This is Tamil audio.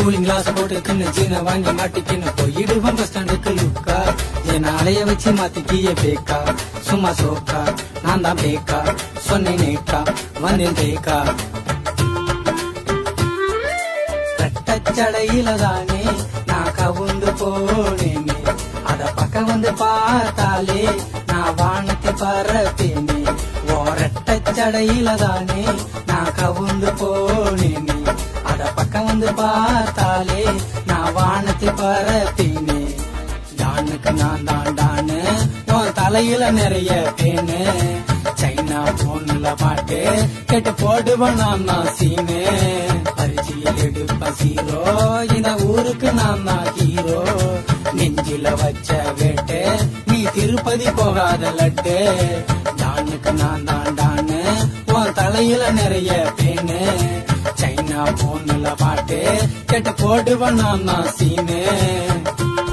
கூலிங் கிளாஸ் போட்டு தின்னு சீன வாங்கி மாட்டிக்கின்னு போயிடுவான் பஸ் ஸ்டாண்டுக்கு லுக்கா என் அலைய வச்சு மாத்திக்கிய பேக்கா சும்மா சோக்கா நான் தான் பேக்கா சொன்னேன் நேக்கா வந்தேன் தேக்கா கட்டச்சடையில தானே நான் கவுந்து போனேனே அத பக்கம் வந்து பார்த்தாலே நான் வானத்தை பறப்பேனே ஓரட்டச்சடையில தானே நான் கவுந்து போனேனே அத பக்கம் வந்து பார்த்தாலே நான் வானத்தை பறப்பேனே டானுக்கு நான் தான் டானு உன் தலையில நிறைய பேனு சைனா போன்ல பாட்டு கேட்டு போடுவேன் நான் தான் சீனு பரிச்சியில் எடுப்ப சீரோ இந்த ஊருக்கு நான் தான் ஹீரோ நெஞ்சில வச்ச வேட்டு நீ திருப்பதி போகாத லட்டு டானுக்கு நான் தான் டானு உன் தலையில நிறைய பேனு சைனா போன்ல பாட்டு கேட்டு போடுவேன் நான் தான் சீனு